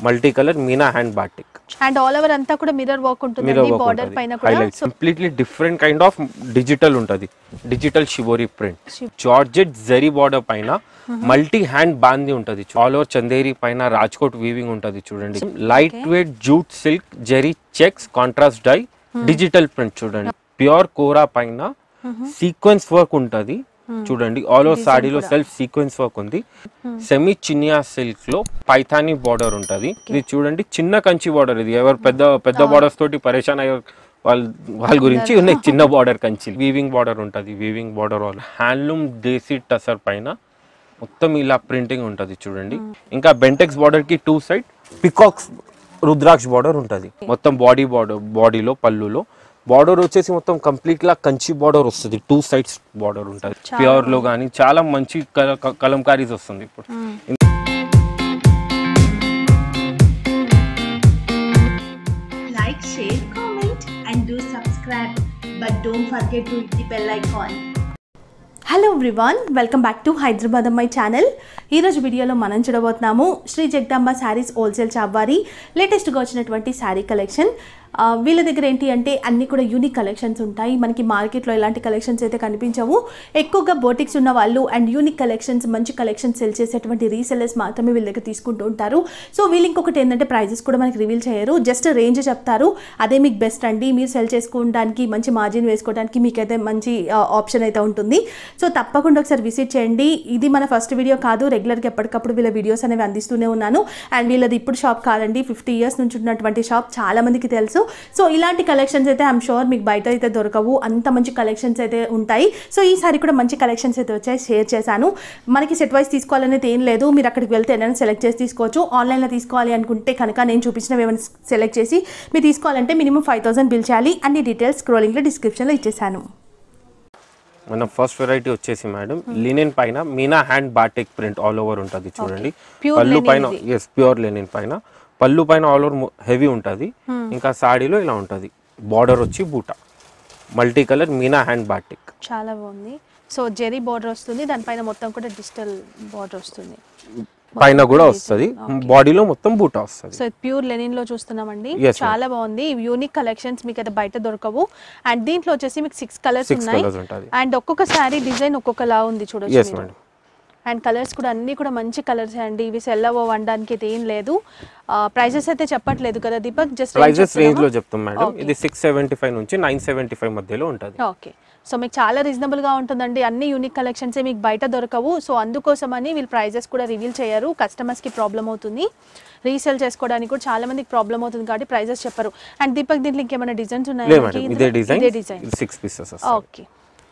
Multi colour meena hand batik and all over అంతా కూడా mirror work mirror ఉంటుంది work border పైన కూడా highlights completely different kind of digital ఉంటది digital shibori print georgette zari border పైన multi hand బాంది ఉంటది ఆల్ ఓవర్ చందేరి పైన రాజ్కోట్ వీవింగ్ ఉంటది చూడండి light weight jute silk zari checks contrast dye digital print చూడండి ప్యూర్ కోరా పైన సీక్వెన్స్ వర్క్ ఉంటది చూడండి ఆల్ ఓవర్ సాడీలో సెల్ఫ్ సీక్వెన్స్ వర్క్ ఉంది సెమీ చినియా సిల్క్ లో పైథానీ బార్డర్ ఉంటది ఇది చూడండి చిన్న కంచి బార్డర్ ఇది ఎవరు పెద్ద పెద్ద బార్డర్స్ తోటి పరేషాన్ అయ్యే వాళ్ళ వాళ్ళ గురించి ఉన్నాయి చిన్న బార్డర్ కంచి వీవింగ్ బార్డర్ ఉంటది వీవింగ్ బార్డర్ వాళ్ళు హ్యాండ్లూమ్ దేశీ టసర్ పైన మొత్తం ఇలా ప్రింటింగ్ ఉంటది చూడండి ఇంకా బెంటెక్స్ బార్డర్ కి టూ సైడ్ పికాక్స్ రుద్రాక్ష బార్డర్ ఉంటది మొత్తం బాడీ బార్డర్ బాడీలో పళ్ళులో బార్డర్ వచ్చేసి మొత్తం కంప్లీట్ లా కంచి బార్డర్ వస్తుంది టూ సైడ్స్ బార్డర్ ఉంటుంది ప్యూర్ లో కానీ చాలా మంచి కల- క- కలంకారీస్ వస్తుంది ఇప్పుడు like, share, comment, and do subscribe. But don't forget to hit the bell icon. Hello everyone welcome back to Hyderabad అమ్మాయి ఛానల్ ఈరోజు వీడియోలో మనం చూడబోతున్నాము శ్రీ జగదాంబ శారీస్ హోల్సేల్ షాప్ వారి లేటెస్ట్గా వచ్చినటువంటి శారీ కలెక్షన్ ఆ, వీళ్ళ దగ్గర ఏంటి అంటే అన్ని కూడా యూనిక్ కలెక్షన్స్ ఉంటాయి మనకి మార్కెట్లో ఎలాంటి కలెక్షన్స్ అయితే కనిపించవు ఎక్కువగా బోటిక్స్ ఉన్న వాళ్ళు అండ్ యూనిక్ కలెక్షన్స్ మంచి కలెక్షన్స్ సెల్ చేసేటువంటి రీసెల్లర్స్ మాత్రమే వీళ్ళ దగ్గర తీసుకుంటూ ఉంటారు సో వీళ్ళు ఇంకొకటి ఏంటంటే ప్రైజెస్ కూడా మనకి రివీల్ చేయరు జస్ట్ రేంజ్ చెప్తారు అదే మీకు బెస్ట్ అండి మీరు సెల్ చేసుకోవడానికి మంచి మార్జిన్ వేసుకోవడానికి మీకైతే మంచి ఆప్షన్ అయితే ఉంటుంది సో తప్పకుండా ఒకసారి విజిట్ చేయండి ఇది మన ఫస్ట్ వీడియో కాదు రెగ్యులర్గా ఎప్పటికప్పుడు వీళ్ళ వీడియోస్ అనేవి అందిస్తూనే ఉన్నాను అండ్ వీళ్ళది ఇప్పుడు షాప్ కాదండి ఫిఫ్టీ ఇయర్స్ నుంచి ఉన్నటువంటి షాప్ చాలా మందికి తెలుసు సో ఇలాంటి కలెక్షన్స్ అయితే ఐఎమ్ షూర్ మీకు బయట అయితే దొరకవు అంత మంచి కలెక్షన్స్ అయితే ఉంటాయి సో ఈసారి కూడా మంచి కలెక్షన్స్ అయితే వచ్చాయి షేర్ చేశాను మనకి సెట్ వైస్ తీసుకోవాలనేది ఏం లేదు మీరు అక్కడికి వెళ్తే ఏదైనా సెలెక్ట్ చేసి తీసుకోవచ్చు ఆన్లైన్లో తీసుకోవాలి అనుకుంటే కనుక నేను చూపించినవి ఏమైనా సెలెక్ట్ చేసి మీరు తీసుకోవాలంటే మినిమం ఫైవ్ థౌసండ్ బిల్ చేయాలి అన్ని డీటెయిల్స్ స్క్రోలింగ్లో డిస్క్రిప్షన్లో ఇచ్చేసాను మన ఫస్ట్ వెరైటీ వచ్చేసి మేడం లినెన్ పైన meena hand batik print all over ఉంటుంది చూడండి Pure పళ్ళు linen పైన ఇది. ఎస్ ప్యూర్ లెనిన్ పైన పళ్ళు పైన ఆల్ ఓవర్ హెవీ ఉంటుంది ఇంకా సాడీలో ఇలా ఉంటుంది బార్డర్ వచ్చి buta multi colour meena hand batik చాలా బాగుంది సో జెరీ బార్డర్ వస్తుంది దానిపైన మొత్తం కూడా డిజిటల్ బార్డర్ వస్తుంది పైన కూడా వస్తుంది బాడీలో మొత్తం బూటా వస్తుంది సో ప్యూర్ లెనిన్ లో చూస్తున్నామండి Yes, ma'am. చాలా బాగుంది యూనిక్ కలెక్షన్స్ మీకు అయితే బయట దొరకవు అండ్ దీంట్లో వచ్చేసి మీకు సిక్స్ కలర్స్ సిక్స్ ఉన్నాయి కలర్స్ ఉంటుంది అండ్ ఒక్కొక్క శారీ డిజైన్ ఒక్కొక్కలా ఉంది చూడొచ్చు ఎస్ మీరు. మేడం అండ్ కలర్స్ కూడా అన్ని కూడా మంచి కలర్స్ అండి ఇవి సెల్ అవ్వడానికి అయితే ఏం లేదు ప్రైజెస్ అయితే చెప్పట్లేదు కదా దీపక్ జస్ట్ ప్రైజెస్ రేంజ్ లో చెప్తాం మేడం ఇది సిక్స్ సెవెంటీ ఫైవ్ నుంచి నైన్ సెవెంటీ ఫైవ్ మధ్యలో ఉంటుంది ఓకే సో మీకు చాలా రీజనబుల్గా ఉంటుందండి అన్ని యూనిక్ కలెక్షన్స్ మీకు బయట దొరకవు సో అందుకోసమని వీళ్ళు ప్రైజెస్ కూడా రివీల్ చేయరు కస్టమర్స్కి ప్రాబ్లం అవుతుంది రీసేల్ చేసుకోవడానికి కూడా చాలా మందికి ప్రాబ్లం అవుతుంది కాబట్టి ప్రైజెస్ చెప్పరు అండ్ దీపక్ దీంట్లో ఇంకేమైనా డిజైన్స్ లేదు ఉన్నాయా మేడం ఇదే డిజైన్ ఇదే డిజైన్ ఇది సిక్స్ పీసెస్ ఓకే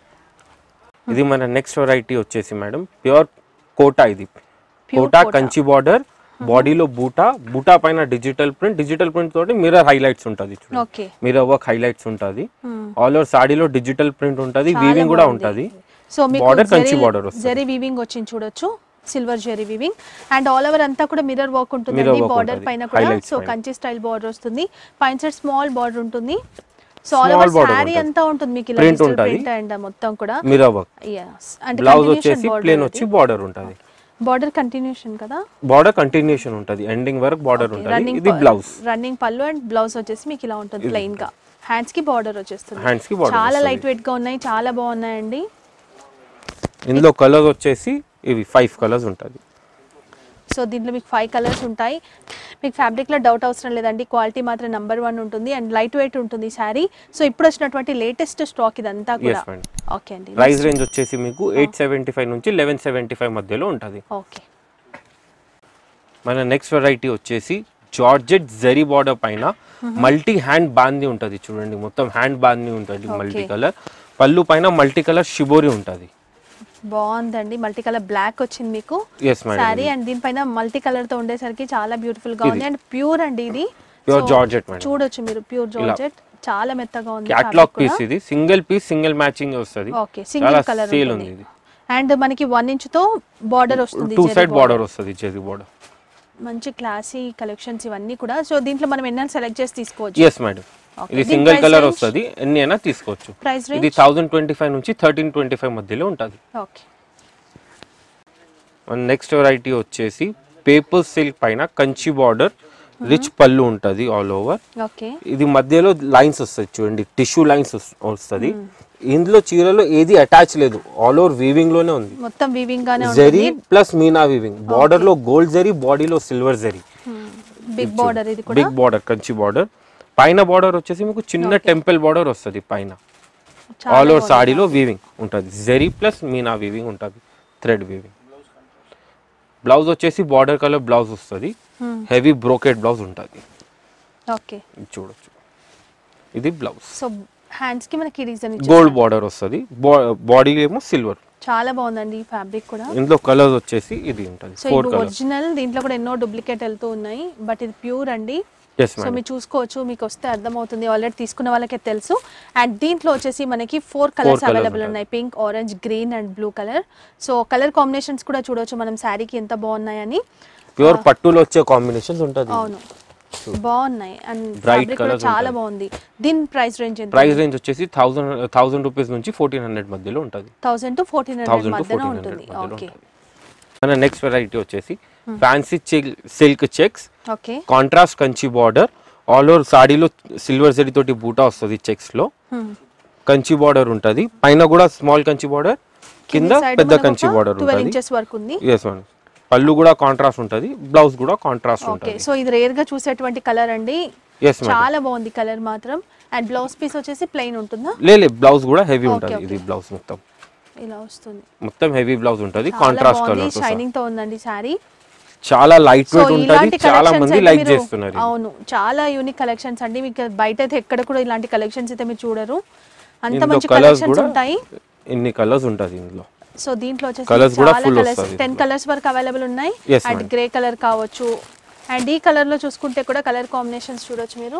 ఇది మన నెక్స్ట్ వెరైటీ వచ్చేసి మేడం ప్యూర్ కోటా ఇది కోటా కోటా. కంచి బార్డర్ బాడీలో బూటా బూటా పైన డిజిటల్ ప్రింట్ డిజిటల్ ప్రింట్ తోటి మిర్రర్ హైలైట్స్ ఉంటుంది ఓకే మిర్రర్ వర్క్ హైలైట్స్ ఉంటుంది ఆల్ ఓవర్ సాడీలో డిజిటల్ ప్రింట్ ఉంటుంది వీవింగ్ కూడా ఉంటుంది సో మీకు Border కంచి border వస్తుంది. జెరీ వీవింగ్ వచ్చింది చూడొచ్చు silver zari weaving and all over అంతా కూడా మిర్రర్ వర్క్ ఉంటుంది Mirror work బార్డర్ ఉంటుంది. పైన కూడా Highlights సో పైన. కంచి స్టైల్ బార్డర్ వస్తుంది పైన సైడ్ స్మాల్ బార్డర్ ఉంటుంది so all Small over border sari ఉంటుంది. అంతా ఉంటుంది మీకు ఇలా Print డిజిటల్ ఉంటుంది. ప్రింట్ అండ్ మొత్తం కూడా మిర్రర్ వర్క్ yes అంటే బ్లౌజ్ వచ్చేసి ప్లేన్ వచ్చి బార్డర్ ఉంటుంది బార్డర్ కంటిన్యూషన్ కదా బార్డర్ కంటిన్యూషన్ ఉంటుంది ఎండింగ్ వరకు బార్డర్ ఉంటుంది రన్నింగ్ ఇది బ్లౌజ్ రన్నింగ్ పళ్ళు అండ్ బ్లౌజ్ వచ్చేసి మీకు ఇలా ఉంటుంది ప్లెయిన్ గా హ్యాండ్స్ కి బార్డర్ వచ్చేస్తుంది హ్యాండ్స్ కి బార్డర్ చాలా లైట్ వెయిట్ గా ఉన్నాయి చాలా బాగున్నాయండి ఇందులో కలర్ వచ్చేసి ఇవి ఫైవ్ కలర్స్ ఉంటుంది సో దీంట్లో మీకు ఫైవ్ కలర్స్ ఉంటాయి మీకు ఫ్యాబ్రిక్లో డౌట్ అవసరం లేదండి క్వాలిటీ మాత్రం నెంబర్ వన్ ఉంటుంది అండ్ లైట్ వెయిట్ ఉంటుంది శారీ సో ఇప్పుడు వచ్చినటువంటి లేటెస్ట్ స్టాక్ ఇదంతా కూడా Yes, madam. ఓకే అండి ప్రైస్ రేంజ్ వచ్చేసి మీకు ఎయిట్ సెవెంటీ ఫైవ్ నుంచి లెవెన్ సెవెంటీ ఫైవ్ మధ్యలో ఉంటుంది ఓకే మన నెక్స్ట్ వెరైటీ వచ్చేసి జార్జెట్ జరీ బార్డర్ పైన మల్టీ హ్యాండ్ బాంది ఉంటుంది చూడండి మొత్తం హ్యాండ్ బాంది ఉంటుంది మల్టీ కలర్ పళ్ళు పైన మల్టీ కలర్ షిబోరి ఉంటుంది బాగుందండి మల్టీ కలర్ బ్లాక్ వచ్చింది మీకు ఎస్ మేడం శారీ అండ్ దీనిపైన మల్టీ కలర్ తో ఉండేసరికి చాలా బ్యూటిఫుల్ గా ఉంది అండ్ ప్యూర్ అండి ఇది ప్యూర్ So, జార్జెట్ మేడం చూడొచ్చు మీరు ప్యూర్ జార్జెట్ చాలా మెత్తగా ఉంది క్యాట్లాగ్ పీస్ ఇది సింగిల్ పీస్ సింగిల్ మ్యాచింగ్ వస్తుంది ఓకే సింగిల్ చాలా కలర్ సేల్ ఉంది ఇది అండ్ మనకి వన్ ఇంచ్ తో బార్డర్ వస్తుంది two zari side border. Border వస్తుంది జెరీ బార్డర్ మంచి క్లాసీ కలెక్షన్స్ ఇవన్నీ కూడా సో దీంట్లో మనం ఎన్నైనా సెలెక్ట్ చేసి తీసుకోవచ్చు ఎస్ మేడం Okay. ఇది దీని సింగిల్ price కలర్ range? వస్తుంది ఎన్ని అయినా తీసుకోవచ్చు ప్రైస్ ఇది రేంజ్ థౌసండ్ ట్వంటీ ఫైవ్ నుంచి థర్టీన్ ట్వంటీ ఫైవ్ మధ్యలో ఉంటుంది ఓకే నెక్స్ట్ వెరైటీ వచ్చేసి పేపర్ సిల్క్ పైన కంచి బార్డర్ రిచ్ పళ్ళు ఉంటుంది ఆల్ ఓవర్ ఓకే ఇది మధ్యలో లైన్స్ వస్తాయి చూడండి టిష్యూ లైన్స్ వస్తుంది ఇందులో చీరలో ఏది అటాచ్ లేదు ఆల్ ఓవర్ వీవింగ్ లోనే ఉంది మొత్తం వీవింగ్ గానే zari plus meena weaving border లో గోల్డ్ జరీ బాడీలో సిల్వర్ జరీ బిగ్ బార్డర్ ఇది కూడా బిగ్ బార్డర్ కంచి బార్డర్ పైన బార్డర్ వచ్చేసి మీకు చిన్న టెంపుల్ బార్డర్ వస్తుంది పైన ఆల్ ఓవర్ సాడీలో వీవింగ్ ఉంటుంది జరీ ప్లస్ మీనా వీవింగ్ ఉంటుంది థ్రెడ్ వీవింగ్ బ్లౌజ్ వచ్చేసి బార్డర్ కలర్ బ్లౌజ్ వస్తుంది హెవీ బ్రోకెట్ బ్లౌజ్ ఉంటుంది ఓకే ఇది చూడొచ్చు ఇది బ్లౌజ్ సో హ్యాండ్స్ కి మనకి డిజైన్ గోల్డ్ బార్డర్ వస్తుంది బాడీ ఏమో సిల్వర్ చాలా బాగుందండి ఈ ఫ్యాబ్రిక్ కూడా ఇందులో కలర్స్ వచ్చేసి ఇది ఉంటుంది సో ఫోర్ ఇవి కలర్స్ ఒరిజినల్ దీంట్లో కూడా ఎన్నో డూప్లికేట్ వెళ్తూ ఉన్నాయి బట్ ఇది ప్యూర్ అండి ఎస్ సో మేడం మీరు చూసుకోవచ్చు మీకు వస్తే అర్థమవుతుంది ఆల్రెడీ తీసుకున్న వాళ్ళకే తెలుసు అండ్ దీంట్లో వచ్చేసి మనకి ఫోర్ కలర్స్ colours అవైలబుల్ ఉంటాయి. ఉన్నాయి pink orange green and blue colour so colour combinations కూడా చూడొచ్చు మనం శారీకి ఎంత బాగున్నాయని ప్యూర్ పట్టులో వచ్చే కాంబినేషన్స్ ఉంటుంది అవును బాగున్నాయి అండ్ Bright ఫ్యాబ్రిక్ కూడా colours చాలా ఉంటాయి. బాగుంది దీని ప్రైస్ రేంజ్ ఎంత ప్రైస్ రేంజ్ వచ్చేసి థౌసండ్ థౌసండ్ రూపీస్ నుంచి ఫోర్టీన్ హండ్రెడ్ మధ్యలో ఉంటుంది thousand to fourteen hundred thousand to మధ్యలో ఫోర్టీన్ ఉంటుంది హండ్రెడ్ మధ్యలో ఓకే ఉంటుంది మన నెక్స్ట్ వెరైటీ వచ్చేసి fancy silk checks okay contrast Kanchi border all over సాడీలో సిల్వర్ జరీ తోటి బూటా వస్తుంది చెక్స్ లో కంచి బార్డర్ ఉంటుంది పైన కూడా స్మాల్ కంచి బార్డర్ కింద పెద్ద కంచి బార్డర్ ట్వెల్వ్ ఉంటుంది ఇంచెస్ వరకు ఉంది ఎస్ మేడం పళ్ళు కూడా కాంట్రాస్ట్ ఉంటుంది బ్లౌజ్ కూడా కాంట్రాస్ట్ ఓకే ఉంటుంది సో ఇది రేర్ గా చూసేటువంటి కలర్ అండి ఎస్ మేడం చాలా బాగుంది కలర్ మాత్రం అండ్ బ్లౌజ్ పీస్ వచ్చేసి ప్లెయిన్ ఉంటుందా లేదు బ్లౌజ్ కూడా హెవీ Okay, ఉంటుంది okay. ఇది బ్లౌజ్ మొత్తం ఇలా వస్తుంది మొత్తం హెవీ బ్లౌజ్ ఉంటుంది చాలా కాంట్రాస్ట్ బాగుంది కలర్ షైనింగ్ తో ఉందండి సారీ చాలా లైట్ సో వెయిట్ ఉంటుంది ఇలాంటి చాలా కలెక్షన్స్ మంది అయితే లైక్ మీరు చేస్తున్నారు ఇది. అవును చాలా యూనిక్ కలెక్షన్స్ అండి మీకు బయట అయితే ఎక్కడ కూడా ఇలాంటి కలెక్షన్స్ అయితే మీరు చూడరు అంత ఇందులో మంచి కలర్స్ కలెక్షన్స్ కూడా ఉంటాయి ఇన్ని కలర్స్ ఉంటుంది ఇందులో సో దీంట్లో వచ్చేసి Colours కూడా చాలా full కలర్స్ వస్తది టెన్ ఇందులో. కలర్స్ వరకు అవైలబుల్ ఉన్నాయి Yes, and madam. Grey colour కావచ్చు అండ్ ఈ కలర్ లో చూసుకుంటే కూడా కలర్ కాంబినేషన్స్ చూడొచ్చు మీరు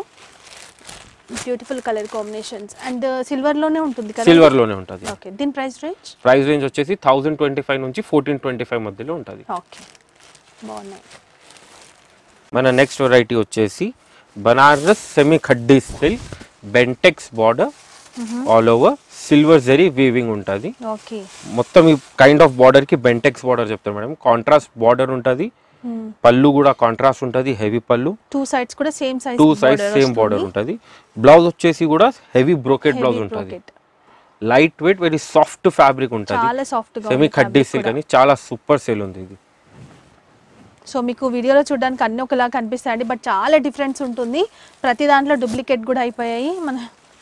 beautiful colour combinations and silver లోనే ఉంటుంది కదా సిల్వర్ లోనే ఉంటుంది ఓకే దీని ప్రైస్ రేంజ్ ప్రైస్ రేంజ్ వచ్చేసి థౌసండ్ ట్వంటీ ఫైవ్ నుంచి ఫోర్టీన్ ట్వంటీ ఫైవ్ మధ్యలో ఉంటుంది ఓకే బాగున్నాయి మన నెక్స్ట్ వెరైటీ వచ్చేసి Banaras semi khaddi silk Bentex border all over silver zari weaving ఉంటుంది ఓకే మొత్తం ఈ కైండ్ ఆఫ్ బార్డర్ కి బెంటెక్స్ బార్డర్ చెప్తారు మేడం కాంట్రాస్ట్ బార్డర్ ఉంటుంది పళ్ళు కూడా కాంట్రాస్ట్ ఉంటుంది హెవీ పళ్ళు టూ సైడ్స్ కూడా same size two sides same border ఉంటుంది బ్లౌజ్ వచ్చేసి కూడా హెవీ బ్రోకెట్ బ్లౌజ్ ఉంటుంది light weight very soft fabric ఉంటుంది చాలా సాఫ్ట్ గా సెమీ ఉంది ఖడ్డీ fabric సిల్క్ కూడా. అని చాలా సూపర్ సేల్ ఉంది ఇది సో మీకు వీడియోలో చూడడానికి అన్ని ఒకలా కనిపిస్తాయండి బట్ చాలా డిఫరెన్స్ ఉంటుంది ప్రతి దాంట్లో డూప్లికేట్ కూడా అయిపోయాయి మన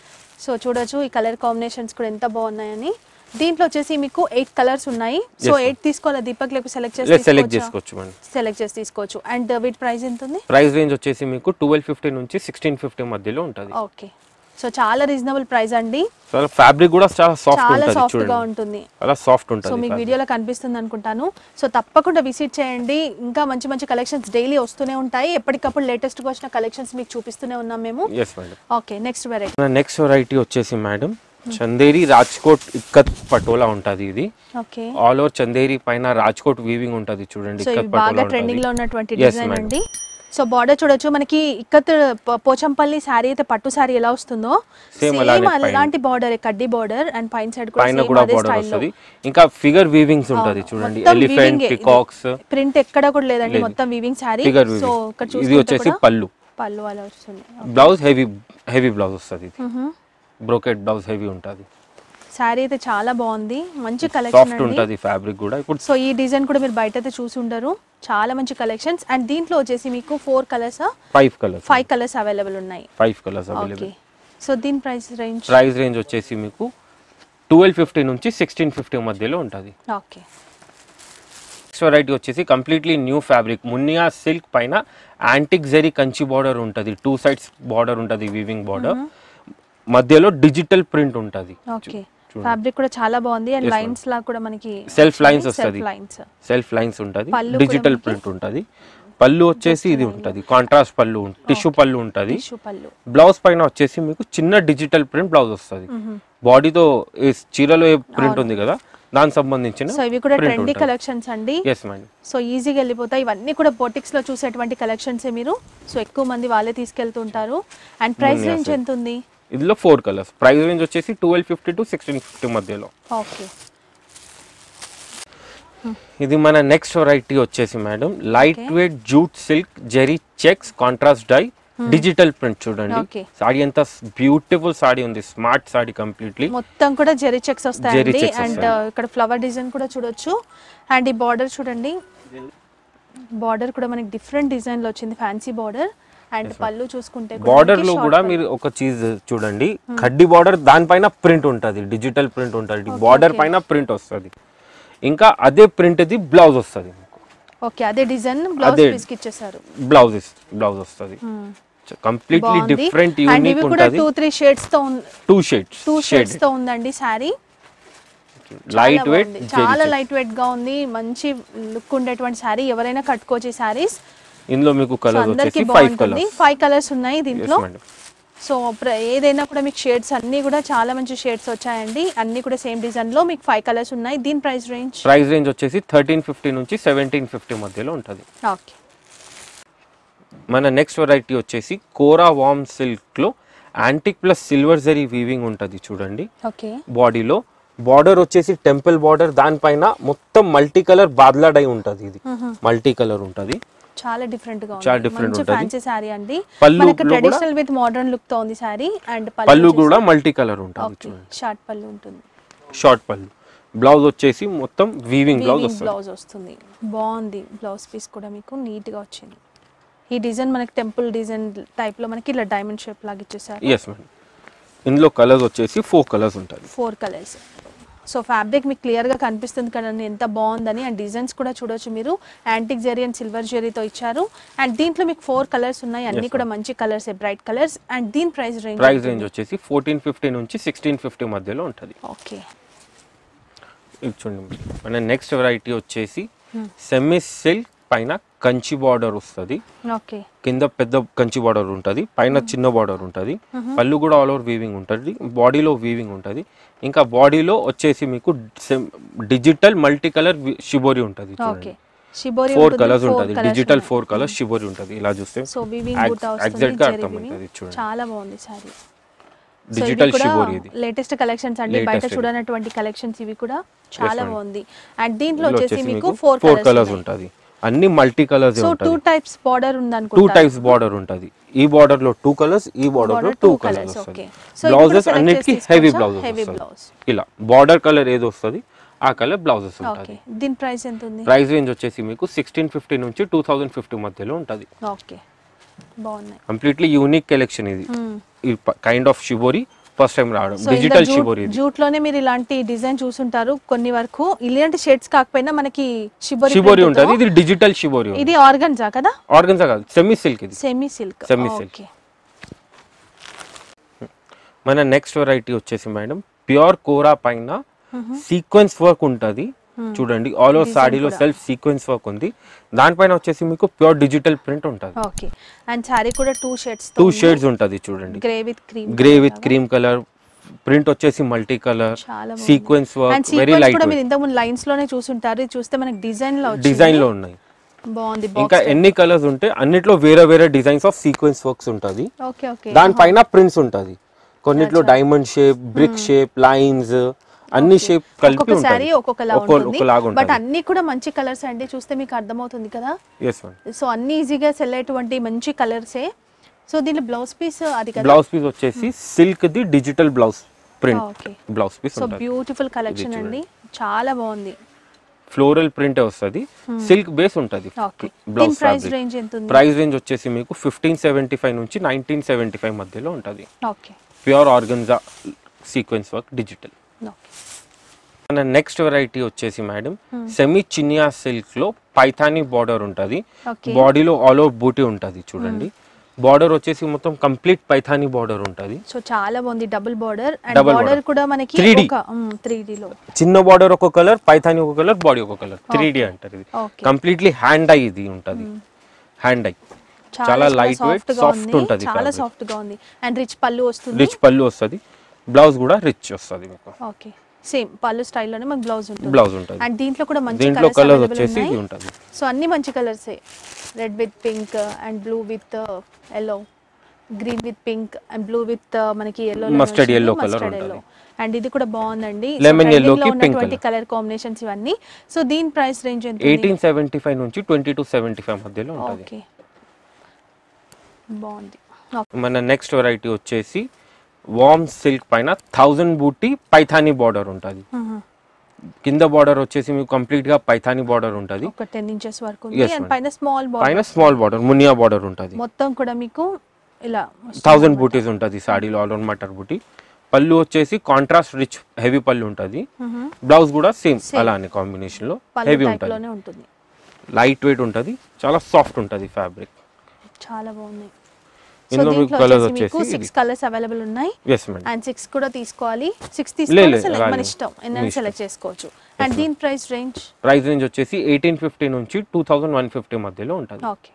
సో చూడొచ్చు ఈ కలర్ కాంబినేషన్స్ కూడా ఎంత బాగున్నాయని దీంట్లో వచ్చేసి మీకు ఎయిట్ కలర్స్ ఉన్నాయి సో Yes, ఎయిట్ తీసుకోవాలి దీపక్ లేకపోతే సెలెక్ట్ లేదు సెలెక్ట్ చేసి చేసుకోవచ్చు మేడం సెలెక్ట్ చేసి తీసుకోవచ్చు అండ్ వీటి ప్రైస్ ఎంత ఉంది ప్రైస్ రేంజ్ వచ్చేసి మీకు ట్వెల్వ్ ఫిఫ్టీ నుంచి సిక్స్టీన్ ఫిఫ్టీ మధ్యలో ఉంటుంది ఓకే సో చాలా రీజనబుల్ ప్రైస్ అండి చాలా ఫ్యాబ్రిక్ కూడా చాలా సాఫ్ట్ చాలా ఉంటుంది సాఫ్ట్ గా చూడండి ఉంటుంది చాలా సాఫ్ట్ సో ఉంటుంది మీకు fabric. వీడియోలో కనిపిస్తుంది అనుకుంటాను సో తప్పకుండా విజిట్ చేయండి ఇంకా మంచి మంచి కలెక్షన్స్ డైలీ వస్తూనే ఉంటాయి ఎప్పటికప్పుడు లేటెస్ట్గా వచ్చిన కలెక్షన్స్ మీకు చూపిస్తూనే ఉన్నాం మేము yes madam okay next variety మన నెక్స్ట్ వెరైటీ వచ్చేసి మేడం చందేరి రాజ్కోట్ ఇక్కత్ పటోలా ఉంటుంది ఇది ఓకే ఆల్ ఓవర్ చందేరి పైన రాజ్కోట్ వీవింగ్ ఉంటుంది చూడండి సో ఇక్కత్ ఇవి బాగా పటోలా ట్రెండింగ్ లో ఉంటుంది ఉన్నటువంటి Yes, డిజైన్ madam. అండి సో బార్డర్ చూడొచ్చు మనకి ఇక్కత్ ప- పోచంపల్లి శారీ అయితే పట్టు శారీ ఎలా వస్తుందో Same సేమ్ అలానే పైన. అలాంటి బార్డర్ కడ్డీ బార్డర్ అండ్ పైన సైడ్ కూడా పైన same కూడా అదే బార్డర్ style లో. వస్తుంది ఇంకా ఫిగర్ వీవింగ్స్ ఉంటుంది చూడండి ఎలిఫెంట్ పికాక్స్ ప్రింట్ ఎక్కడ కూడా లేదండి లేదు. మొత్తం weaving sari figure so weaving ఇక్కడ ఇది చూసుకుంటే వచ్చేసి కూడా పళ్ళు పళ్ళు అలా వస్తుంది బ్లౌజ్ హెవీ హెవీ బ్లౌజ్ వస్తుంది ఇది బ్రోకెట్ బ్లౌజ్ హెవీ ఉంటుంది శారీ అయితే చాలా బాగుంది మంచి కలెక్షన్ సాఫ్ట్ అండి ఉంటుంది ఫ్యాబ్రిక్ కూడా ఇప్పుడు సో ఈ డిజైన్ కూడా మీరు బయట అయితే చూసి ఉండరు చాలా మంచి కలెక్షన్స్ అండ్ దీంట్లో వచ్చేసి మీకు four colours five colours five colours available ఉన్నాయి five colours okay available so దీని ప్రైస్ రేంజ్ ప్రైస్ రేంజ్ వచ్చేసి మీకు ట్వెల్వ్ ఫిఫ్టీ నుంచి సిక్స్టీన్ ఫిఫ్టీ మధ్యలో ఉంటుంది ఓకే నెక్స్ట్ వెరైటీ వచ్చేసి completely new fabric muniya silk పైన యాంటిక్ జరీ కంచి బార్డర్ ఉంటుంది టూ సైడ్స్ బార్డర్ ఉంటుంది వీవింగ్ బార్డర్ మధ్యలో డిజిటల్ ప్రింట్ ఉంటుంది ఓకే ఫ్యాబ్రిక్ కూడా చాలా బాగుంది అండ్ Yes, ma'am. లైన్స్ లా కూడా మనకి సెల్ఫ్ లైన్స్ వస్తుంది లైన్స్ సెల్ఫ్ లైన్స్ ఉంటుంది పళ్ళు కూడా డిజిటల్ మనకి ప్రింట్ ఉంటుంది పళ్ళు వచ్చేసి ఇది ఉంటుంది కాంట్రాస్ట్ పళ్ళు టిష్యూ పళ్ళు ఉంటుంది టిష్యూ పళ్ళు బ్లౌజ్ పైన వచ్చేసి మీకు చిన్న డిజిటల్ ప్రింట్ బ్లౌజ్ వస్తుంది బాడీతో ఈ చీరలో ఏ ప్రింట్ ఉంది కదా దానికి సంబంధించిన సో ఇవి కూడా print ట్రెండీ ఉంటుంది. కలెక్షన్స్ అండి ఎస్ మేడం సో ఈజీగా వెళ్ళిపోతాయి ఇవన్నీ కూడా బొటిక్స్ లో చూసేటువంటి కలెక్షన్సే మీరు సో ఎక్కువ మంది వాళ్ళే తీసుకెళ్తుంటారు and price Munia range silk. ఎంత ఉంది ఇందులో ఫోర్ కలర్స్ ప్రైస్ రేంజ్ వచ్చేసి twelve fifty to sixteen fifty మధ్యలో ఓకే ఇది మన నెక్స్ట్ వెరైటీ వచ్చేసి madam light weight jute silk zari checks contrast dye digital print చూడండి Okay. సాడీ ఎంత బ్యూటిఫుల్ సాడీ ఉంది స్మార్ట్ సాడీ కంప్లీట్లీ మొత్తం కూడా జెరీ చెక్స్ జెరీ వస్తాయండి checks అండ్ వస్తాయి. ఇక్కడ ఫ్లవర్ డిజైన్ కూడా చూడొచ్చు అండ్ ఈ బార్డర్ చూడండి బార్డర్ కూడా మనకి డిఫరెంట్ డిజైన్ లో వచ్చింది ఫ్యాన్సీ బార్డర్ అండ్ పళ్ళు చూసుకుంటే కూడా బార్డర్ మనకి లో short కూడా పళ్ళు. మీరు ఒక చీజ్ చూడండి కడ్డీ బార్డర్ దానిపైన ప్రింట్ ఉంటుంది డిజిటల్ ప్రింట్ ఉంటుంది బార్డర్ okay. పైన ప్రింట్ వస్తుంది ఇంకా అదే ప్రింట్ ది బ్లౌజ్ వస్తుంది ఓకే అదే డిజైన్ బ్లౌజ్ అదే. పీస్ కి ఇచ్చేసారు బ్లౌజ్ బ్లౌజ్ వస్తుంది కంప్లీట్లీ బాగుంది డిఫరెంట్ అండ్ యూనిక్ ఇవి కూడా ఉంటుంది టూ త్రీ షేడ్స్ తో two shades two shade shades తో ఉందండి శారీ లైట్ వెయిట్ చాలా లైట్ వెయిట్ గా ఉంది మంచి లుక్ ఉండేటువంటి శారీ ఎవరైనా కట్టుకోవచ్చు ఈ శారీస్ ఇందులో మీకు సో కలర్ అందరికి వచ్చేసి ఫైవ్ బాగుంటుంది కలర్స్ ఫైవ్ కలర్స్ ఉన్నాయి దీంట్లో మేడం సో ప్ర- ఏదైనా కూడా మీకు షేడ్స్ అన్ని కూడా చాలా మంచి షేడ్స్ వచ్చాయండి అన్ని కూడా సేమ్ డిజైన్ లో మీకు ఫైవ్ కలర్స్ ఉన్నాయి దీని ప్రైస్ రేంజ్ ప్రైస్ రేంజ్ వచ్చేసి థర్టీన్ ఫిఫ్టీ నుంచి సెవెంటీన్ ఫిఫ్టీ మధ్యలో ఉంటుంది ఓకే మన నెక్స్ట్ వెరైటీ వచ్చేసి కోరా వామ్ సిల్క్ లో antique plus silver zari weaving ఉంటుంది చూడండి ఓకే బాడీలో బార్డర్ వచ్చేసి టెంపుల్ బార్డర్ దానిపైన మొత్తం మల్టీ కలర్ బాద్లా డై ఉంటుంది ఇది మల్టీ కలర్ ఉంటుంది చాలా డిఫరెంట్ గా చాలా ఉంది different మంచి ఉంటది. ఫ్యాన్సీ శారీ అండి పళ్ళు మనకి లో కూడా- ట్రెడిషనల్ విత్ మోడర్న్ లుక్ తో ఉంది శారీ అండ్ పళ్ళు కూడా మల్టీ కలర్ ఉంటుంది ఓకే చూడండి షార్ట్ పళ్ళు ఉంటుంది షార్ట్ పళ్ళు బ్లౌజ్ వచ్చేసి మొత్తం వీవింగ్ బ్లౌజ్ వస్తుంది బ్లౌజ్ వస్తుంది బాగుంది బ్లౌజ్ పీస్ కూడా మీకు నీట్ గా వచ్చింది ఈ డిజైన్ మనకి టెంపుల్ డిజైన్ టైప్ లో మనకి ఇలా డైమండ్ షేప్ లాగా ఇచ్చేసారు ఎస్ మేడం ఇందులో కలర్స్ వచ్చేసి ఫోర్ కలర్స్ ఉంటుంది ఫోర్ కలర్స్ సో ఫ్యాబ్రిక్ మీకు క్లియర్గా కనిపిస్తుంది కదండి ఎంత బాగుందని అండ్ డిజైన్స్ కూడా చూడొచ్చు మీరు యాంటిక్ జెరీ అండ్ సిల్వర్ జెరీతో ఇచ్చారు అండ్ దీంట్లో మీకు ఫోర్ కలర్స్ ఉన్నాయి అన్ని కూడా మంచి కలర్స్ బ్రైట్ కలర్స్ అండ్ దీని ప్రైస్ రేంజ్ ప్రైస్ రేంజ్ వచ్చేసి ఫోర్టీన్ ఫిఫ్టీ నుంచి సిక్స్టీన్ ఫిఫ్టీ మధ్యలో ఉంటుంది ఓకే ఇది చూడండి మన నెక్స్ట్ వెరైటీ వచ్చేసి సెమీ సిల్క్ పైన కంచి బార్డర్ వస్తుంది ఓకే కింద పెద్ద కంచి బార్డర్ ఉంటుంది పైన చిన్న బార్డర్ ఉంటుంది పళ్ళు కూడా ఆల్ ఓవర్ వీవింగ్ ఉంటుంది బాడీలో వీవింగ్ ఉంటుంది ఇంకా బాడీలో వచ్చేసి మీకు డిజిటల్ మల్టీ కలర్ షిబోరి ఉంటుంది ఓకే షిబోరి ఫోర్ కలర్స్ ఉంటుంది డిజిటల్ ఫోర్ కలర్స్ షిబోరి ఉంటుంది ఇలా చూస్తే సో వివింగ్ Ex- బూటా వస్తుంది exact గా జెరీ అర్థమవుతుంది weaving. చూడండి. చాలా బాగుంది సారీ డిజిటల్ షిబోరి ఇది లేటెస్ట్ కలెక్షన్స్ అండి బయట Latest ఇది. చూడనటువంటి కలెక్షన్స్ ఇవి కూడా చాలా madam. బాగుంది అండ్ దీంట్లో ఇందులో వచ్చేసి వచ్చేసి మీకు మీకు ఫోర్ ఫోర్ కలర్స్ కలర్స్ ఉంటుంది అన్ని మల్టీ కలర్స్ సో టూ ఉంటుంది టైప్స్ బార్డర్ ఉంది టూ అనుకుంటా టైప్స్ బార్డర్ ఉంటుంది ఈ బార్డర్ లో టూ కలర్స్ ఈ బార్డర్ లో Border two two colours colours, వస్తుంది okay. So ఇప్పుడు బ్లౌజెస్ select అన్నిటికీ చేసి హెవీ తీసుకోవచ్చా? బ్లౌజెస్ Heavy వస్తుంది blouse. ఇలా బార్డర్ కలర్ ఏది వస్తుంది ఆ కలర్ బ్లౌజెస్ ఓకే ఉంటుంది దీని ప్రైస్ ఎంత ఉంది ప్రైస్ రేంజ్ వచ్చేసి మీకు సిక్స్టీన్ ఫిఫ్టీ నుంచి టూ థౌసండ్ ఫిఫ్టీ మధ్యలో ఉంటుంది ఓకే బాగున్నాయి కంప్లీట్లీ యూనిక్ కలెక్షన్ ఇది ఈ kind of shibori first time రావడం సో డిజిటల్ షిబోరి ఇది జూట్ లోనే మీరు ఇలాంటి డిజైన్ చూసుంటారు కొన్ని వరకు ఇలాంటి షేడ్స్ కాకపోయినా మనకి షిబోరి షిబోరి print తో ఉంటుంది ఇది డిజిటల్ షిబోరి ఇది ఆర్గన్జా కదా ఆర్గన్స్ కాదు సెమీ సిల్క్ ఇది semi silk Semi silk. Okay మన నెక్స్ట్ వెరైటీ వచ్చేసి మేడం ప్యూర్ కోరా పైన సీక్వెన్స్ వర్క్ ఉంటుంది చూడండి ఆల్ ఓవర్ సాడీలో సెల్ఫ్ సీక్వెన్స్ వర్క్ ఉంది దానిపైన వచ్చేసి మీకు ప్యూర్ డిజిటల్ ప్రింట్ ఉంటుంది ఓకే అండ్ సారీ కూడా టూ షేడ్స్ టూ షేడ్స్ ఉంటుంది చూడండి grey with cream grey with cream colour print వచ్చేసి మల్టీ కలర్ చాలా బాగుంది. Sequence and work very sequence light కూడా మీరు ఇంతకుముందు లైన్స్ లోనే చూసుంటారు ఇది చూస్తే మనకి డిజైన్ లో వచ్చింది డిజైన్ లో ఉన్నాయి బాగుంది ఇంకా బాక్స్ ఎన్ని కలర్స్ ఉంటే అన్నిట్లో వేరే వేరే డిజైన్స్ ఆఫ్ సీక్వెన్స్ వర్క్స్ ఉంటుంది ఓకే ఓకే దానిపైన ప్రింట్స్ ఉంటుంది కొన్నిట్లో diamond shape brick shape lines అన్ని షేప్ కలిపి ఒక్కొక్క సారీ ఉంటుంది ఒక్కొక్కలా ఒకలాగా ఉంటుంది బట్ ఉంటుంది అన్ని కూడా మంచి కలర్స్ అండి చూస్తే మీకు అర్థమవుతుంది కదా ఎస్ మ్యామ్ సో అన్ని ఈజీగా సెల్ అయ్యేటువంటి మంచి కలర్సే సో దీనిలో బ్లౌజ్ పీస్ అది కదా బ్లౌజ్ పీస్ వచ్చేసి సిల్క్ ది digital blouse print okay blouse piece so ఉంటుంది బ్యూటిఫుల్ కలెక్షన్ అండి చాలా బాగుంది ఫ్లోరల్ ప్రింట్ వస్తుంది సిల్క్ బేస్ ఉంటుంది ఓకే దీని బ్లౌజ్ ప్రైస్ రేంజ్ ఎంత ఉంది ప్రైస్ రేంజ్ వచ్చేసి మీకు ఫిఫ్టీన్ సెవెంటీ ఫైవ్ నుంచి నైన్టీన్ సెవెంటీ ఫైవ్ మధ్యలో ఉంటుంది okay pure organza sequence work digital okay మన నెక్స్ట్ వెరైటీ వచ్చేసి మేడం సెమీ చినియా సిల్క్ లో పైథానీ బార్డర్ ఉంటుంది Okay. బాడీలో ఆల్ ఓవర్ బూటీ ఉంటుంది చూడండి బార్డర్ వచ్చేసి మొత్తం కంప్లీట్ పైథానీ బార్డర్ ఉంటుంది సో చాలా బాగుంది double border and Double border border. కూడా మనకి 3D. ఒక త్రీ లో చిన్న బార్డర్ ఒక కలర్ పైథానీ ఒక కలర్ బాడీ ఒక కలర్ త్రీ డి అంటారు ఇది Okay. కంప్లీట్లీ హ్యాండ్ ఐ ఇది ఉంటుంది హ్యాండ్ ఐ చాలా లైట్ వెయిట్ soft గా సాఫ్ట్ ఉంది ఉంటుంది చాలా సాఫ్ట్ గా ఉంది అండ్ రిచ్ పళ్ళు వస్తుంది రిచ్ పళ్ళు వస్తుంది బ్లౌజ్ కూడా రిచ్ వస్తుంది మీకు ఓకే సేమ్ పళ్ళు స్టైల్లోనే మనకి బ్లౌజ్ ఉంటుంది బ్లౌజ్ ఉంటుంది అండ్ దీంట్లో కూడా మంచి దీంట్లో కలర్స్ కలర్ అవైలబుల్ వచ్చేసి ఉన్నాయి ఇది ఉంటుంది సో అన్ని మంచి కలర్సే red with pink and blue with yellow green with pink and blue with మనకి ఎల్లో Mustard yellow colour ఉంటుంది. అండ్ ఇది కూడా బాగుందండి Lemon yellow కి pink ఉన్నటువంటి colour. కలర్ కాంబినేషన్స్ ఇవన్నీ సో దీని ప్రైస్ రేంజ్ ఎంత ఎయిటీన్ సెవెంటీ ఫైవ్ నుంచి ట్వంటీ టు సెవెంటీ ఫైవ్ మధ్యలో ఉంటుంది ఓకే బాగుంది మన నెక్స్ట్ వెరైటీ వచ్చేసి వామ్ సిల్క్ పైన థౌజండ్ బూటీ పైథానీ బార్డర్ ఉంటుంది కింద బార్డర్ వచ్చేసి మీకు కంప్లీట్ గా పైథానీ బార్డర్ ఉంటుంది ఒక టెన్ ఇంచెస్ వరకు ఉంది Yes, అండ్ madam. పైన స్మాల్ బాల్ పైన స్మాల్ బార్డర్ మునియా బార్డర్ ఉంటుంది మొత్తం కూడా మీకు ఇలా వస్తుంది థౌజండ్ అన్నమాట. బూటీస్ ఉంటుంది సాడీలో ఆల్ ఓవర్ మటర్ బూటీ పళ్ళు వచ్చేసి కాంట్రాస్ట్ రిచ్ హెవీ పళ్ళు ఉంటుంది మ్మ్. బ్లౌజ్ కూడా సేమ్ Same. అలానే కాంబినేషన్ లో పళ్ళు హెవీ type ఉంటుంది లోనే ఉంటుంది లైట్ వెయిట్ ఉంటుంది చాలా సాఫ్ట్ ఉంటుంది ఫ్యాబ్రిక్ చాలా బాగుంది సో ఇందులో మీకు దీంట్లో colours వచ్చేసి మీకు వచ్చేసి సిక్స్ కలర్స్ అవైలబుల్ ఉన్నాయి ఎస్ మేడం అండ్ సిక్స్ కూడా తీసుకోవాలి సిక్స్ లే, తీసుకోవాలి లే, select- మన రాలేదు. ఇష్టం మీ ఎన్నైనా ఇష్టం. సెలెక్ట్ చేసుకోవచ్చు అండ్ దీని ప్రైస్ రేంజ్ ప్రైస్ రేంజ్ వచ్చేసి ఎయిటీన్ ఫిఫ్టీ నుంచి టూ థౌజండ్ వన్ ఫిఫ్టీ మధ్యలో ఉంటుంది ఓకే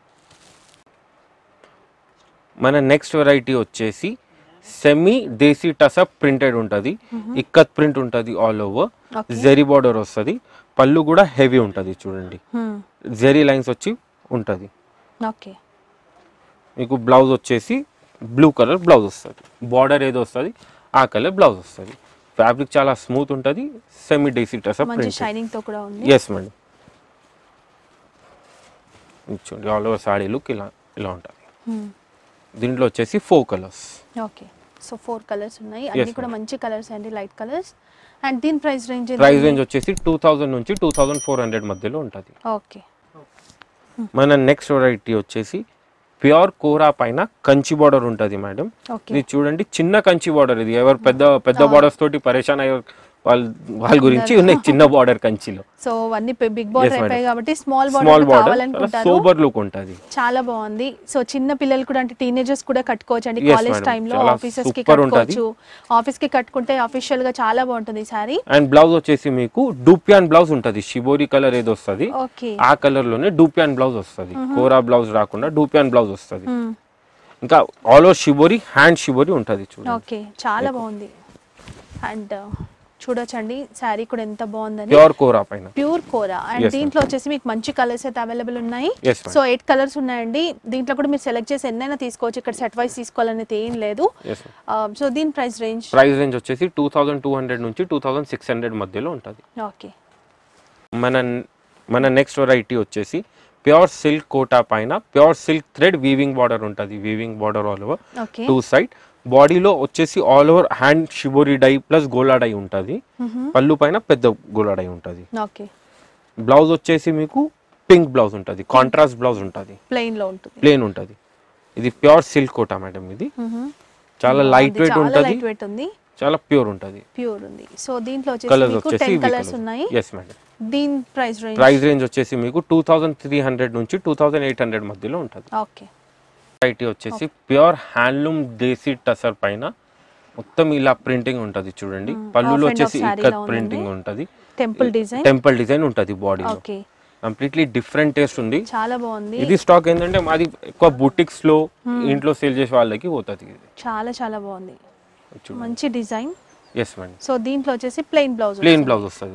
మన నెక్స్ట్ వెరైటీ వచ్చేసి సెమీ దేశీ టసప్ ప్రింటెడ్ ఉంటుంది ఇక్కత్ ప్రింట్ ఉంటుంది all over Okay. Zari border వస్తుంది పళ్ళు కూడా హెవీ ఉంటుంది చూడండి జెరీ లైన్స్ వచ్చి ఉంటుంది ఓకే మీకు బ్లౌజ్ వచ్చేసి బ్లూ కలర్ బ్లౌజ్ వస్తుంది బార్డర్ ఏదో వస్తుంది ఆ కలర్ బ్లౌజ్ వస్తుంది ఫ్యాబ్రిక్ చాలా స్మూత్ ఉంటుంది సెమీ దేశీ టసప్ మంచి ప్రింట్ షైనింగ్ తో కూడా ఉంది ఎస్ మేడం ఇది చూడండి ఆల్ ఓవర్ సాడీ లుక్ ఇలా ఇలా ఉంటుంది దీంట్లో వచ్చేసి four colours okay so four colours ఉన్నాయి అన్ని కూడా మంచి కలర్స్ అండి లైట్ కలర్స్ అండ్ దీని ప్రైస్ రేంజ్ ప్రైస్ రేంజ్ వచ్చేసి టూ థౌజండ్ నుంచి టూ థౌజండ్ ఫోర్ హండ్రెడ్ మధ్యలో ఉంటుంది ఓకే మన నెక్స్ట్ వెరైటీ వచ్చేసి ప్యూర్ కోరా పైన కంచి బార్డర్ ఉంటుంది మేడం ఓకే ఇది చూడండి చిన్న కంచి బార్డర్ ఇది ఎవరు పెద్ద పెద్ద బార్డర్స్ తోటి పరేషాన్ అయ్యే వాళ్ళ వాళ్ళ గురించి ఉన్నాయి చిన్న బార్డర్ కంచిలో సో అన్ని బిగ్ బార్డర్ Yes, madam. అయిపోయాయి కాబట్టి స్మాల్ స్మాల్ బార్డర్ బార్డర్ కావాలనుకుంటారు సూపర్ లుక్ ఉంటుంది చాలా బాగుంది సో చిన్న పిల్లలు కూడా అంటే టీనేజర్స్ కూడా కట్టుకోవచ్చు అండి Yes, కాలేజ్ madam. టైంలో చాలా ఆఫీసెస్ కి super ఉంటది. కట్టుకోవచ్చు ఆఫీస్ కి కట్టుకుంటే అఫీషియల్ గా చాలా బాగుంటుంది ఈ సారీ అండ్ బ్లౌజ్ వచ్చేసి మీకు డూపియాన్ బ్లౌజ్ ఉంటుంది షిబోరి కలర్ ఏదో వస్తుంది ఓకే ఆ కలర్ లోనే డూపియాన్ బ్లౌజ్ వస్తుంది కోరా బ్లౌజ్ రాకుండా డూపియాన్ బ్లౌజ్ వస్తుంది ఇంకా all over shibori hand shibori ఉంటుంది చూడండి ఓకే చాలా బాగుంది అండ్ చూడొచ్చండి శారీ కూడా ఎంత బాగుందని ప్యూర్ కోరా పైన ప్యూర్ కోరా అండ్ Yes, దీంట్లో వచ్చేసి మీకు మంచి కలర్స్ అయితే అవైలబుల్ ఉన్నాయి Yes, ma'am. So eight colours ఉన్నాయండి దీంట్లో కూడా మీరు సెలెక్ట్ చేసి ఎన్నైనా తీసుకోవచ్చు ఇక్కడ సెట్ వైస్ తీసుకోవాలనేది ఏం లేదు ఎస్ సో దీని ప్రైస్ రేంజ్ ప్రైస్ రేంజ్ వచ్చేసి టూ థౌజండ్ టూ హండ్రెడ్ నుంచి టూ థౌజండ్ సిక్స్ హండ్రెడ్ మధ్యలో ఉంటుంది ఓకే మన మన నెక్స్ట్ వెరైటీ వచ్చేసి ప్యూర్ సిల్క్ కోటా పైన pure silk thread weaving border ఉంటుంది weaving border all over okay two side బాడీలో వచ్చేసి all over hand shibori dye plus gola dye ఉంటుంది పళ్ళు పైన పెద్ద గోలా డై ఉంటుంది ఓకే బ్లౌజ్ వచ్చేసి మీకు పింక్ బ్లౌజ్ ఉంటుంది కాంట్రాస్ట్ బ్లౌజ్ ఉంటుంది ప్లెయిన్ లో ఉంటుంది ప్లేన్ ఉంటుంది ఇది ప్యూర్ సిల్క్ కోటా మేడం ఇది చాలా లైట్ వెయిట్ చాలా ఉంటుంది లైట్ వెయిట్ ఉంది చాలా ప్యూర్ ఉంటుంది ప్యూర్ ఉంది సో దీంట్లో వచ్చేసి కలర్స్ మీకు వచ్చేసి టెన్ కలర్స్ ఉన్నాయి ఎస్ మేడం దీని ప్రైస్ రేంజ్ ప్రైస్ రేంజ్ వచ్చేసి మీకు టూ థౌజండ్ త్రీ హండ్రెడ్ నుంచి టూ థౌజండ్ ఎయిట్ హండ్రెడ్ మధ్యలో ఉంటుంది ఓకే వెరైటీ వచ్చేసి ప్యూర్ హ్యాండ్లూమ్ దేశీ టసర్ పైన మొత్తం ఇలా ప్రింటింగ్ ఉంటుంది చూడండి పళ్ళులో Half and half వచ్చేసి saree ఇక్కత్ లా ఉందండి. ప్రింటింగ్ ఉంటుంది టెంపుల్ డిజైన్ టెంపుల్ డిజైన్ ఉంటుంది బాడీలో ఓకే కంప్లీట్లీ డిఫరెంట్ టేస్ట్ ఉంది చాలా బాగుంది ఇది స్టాక్ ఏంటంటే మాది ఎక్కువ బుటిక్స్ లో ఇంట్లో సేల్ చేసే వాళ్ళకి పోతుంది ఇది చాలా చాలా బాగుంది మంచి డిజైన్ ఎస్ మేడం సో దీంట్లో వచ్చేసి ప్లెయిన్ బ్లౌజ్ ప్లేన్ బ్లౌజ్ వస్తుంది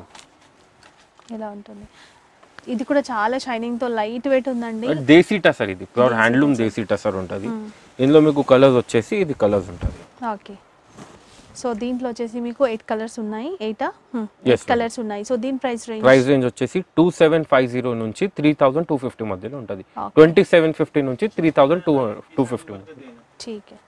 ఇలా ఉంటుంది ఇది కూడా చాలా షైనింగ్ తో లైట్ వెయిట్ ఉందండి దేశీ టసర్ ఇది ప్యూర్ హ్యాండ్లూమ్ దేశీ టసర్ ఉంటుంది ఇందులో మీకు కలర్స్ వచ్చేసి ఇది కలర్స్ ఉంటుంది ఓకే సో దీంట్లో వచ్చేసి మీకు ఎయిట్ కలర్స్ ఉన్నాయి ఎయిటా Yes, ఎయిట్ ma'am. కలర్స్ ఉన్నాయి సో దీని ప్రైస్ రేంజ్ ప్రైస్ రేంజ్ వచ్చేసి టూ సెవెన్ ఫైవ్ జీరో నుంచి త్రీ థౌసండ్ టూ ఫిఫ్టీ మధ్యలో ఉంటుంది Okay. ట్వంటీ సెవెన్ ఫిఫ్టీ నుంచి three thousand two two fifty ఉంటుంది ठीक है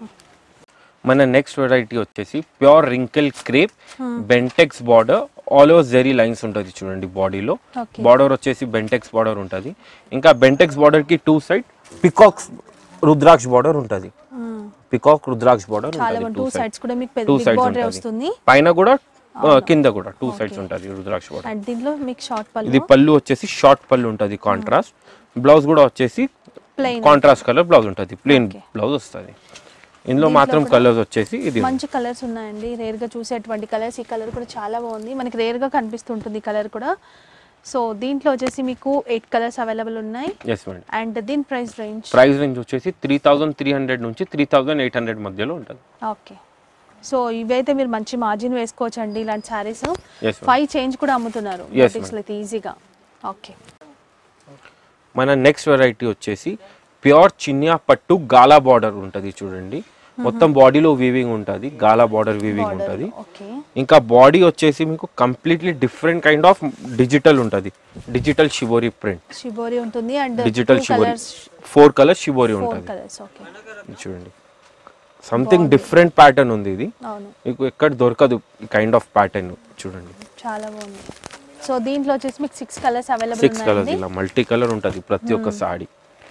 మన నెక్స్ట్ వెరైటీ వచ్చేసి pure wrinkle crepe Bentex border all over zari lines ఉంటుంది చూడండి బాడీలో Okay. బార్డర్ వచ్చేసి బెంటెక్స్ బార్డర్ ఉంటుంది ఇంకా బెంటెక్స్ బార్డర్ కి టూ సైడ్ పికాక్స్ రుద్రాక్ష బార్డర్ ఉంటుంది పికాక్ రుద్రాక్ష బార్డర్ చాలా ఉంటుంది టూ two sides. సైడ్స్ కూడా మీకు టూ బిగ్ సైడ్స్ బార్డర్ ఉంటుంది వస్తుంది పైన కూడా ఆ, కింద కూడా టూ సైడ్స్ ఉంటుంది రుద్రాక్ష బార్డర్ అండ్ దీంట్లో మీకు షార్ట్ ఇది పళ్ళు పళ్ళు వచ్చేసి షార్ట్ పళ్ళు ఉంటుంది కాంట్రాస్ట్ బ్లౌజ్ కూడా వచ్చేసి ప్లెయిన్ కాంట్రాస్ట్ కలర్ బ్లౌజ్ ఉంటుంది ప్లెయిన్ Okay. బ్లౌజ్ వస్తుంది ఇందులో మాత్రం కలర్స్ వచ్చేసి ఇది మంచి కలర్స్ ఉన్నాయండి రేర్ గా చూసేటువంటి కలర్స్ ఈ కలర్ కూడా చాలా బాగుంది మనకి రేర్ గా కనిపిస్తుంటుంది కలర్ కూడా సో దీంట్లో వచ్చేసి మీకు ఎయిట్ కలర్స్ అవైలబుల్ ఉన్నాయి ఎస్ మేడం అండ్ దీని ప్రైస్ రేంజ్ ప్రైస్ రేంజ్ వచ్చేసి త్రీ థౌజండ్ త్రీ హండ్రెడ్ నుంచి త్రీ థౌజండ్ ఎయిట్ హండ్రెడ్ మధ్యలో ఉంటుంది ఓకే సో ఇవైతే మీరు మంచి మార్జిన్ వేసుకోవచ్చు అండి ఇలాంటి saris Yes, ma'am. Five change కూడా అమ్ముతున్నారు Yes, బoutiques లో అయితే ఈజీగా ఓకే మన నెక్స్ట్ వెరైటీ వచ్చేసి ప్యూర్ చిన్యా పట్టు గాలా బార్డర్ ఉంటుంది చూడండి మొత్తం బాడీలో వీవింగ్ ఉంటుంది గాలా బార్డర్ వీవింగ్ ఉంటుంది ఓకే ఇంకా బాడీ వచ్చేసి మీకు completely different kind of digital ఉంటుంది డిజిటల్ షిబోరి ప్రింట్ షిబోరి ఉంటుంది and digital shibori four colours shibori four ఉంటుంది కలర్స్ ఓకే ఇది చూడండి సంథింగ్ డిఫరెంట్ ప్యాటర్న్ ఉంది ఇది అవును మీకు ఎక్కడ దొరకదు ఈ కైండ్ ఆఫ్ ప్యాటర్న్ చూడండి చాలా బాగుంది సో దీంట్లో వచ్చేసి మీకు six colours available six colours ఉన్నాయండి ఇలా మల్టీ కలర్ ఉంటుంది ప్రతి ఒక్క సాడీ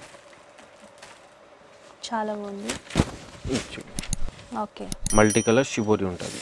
చాలా బాగుంది ఓకే మల్టీ కలర్ షిబోరి ఉంటుంది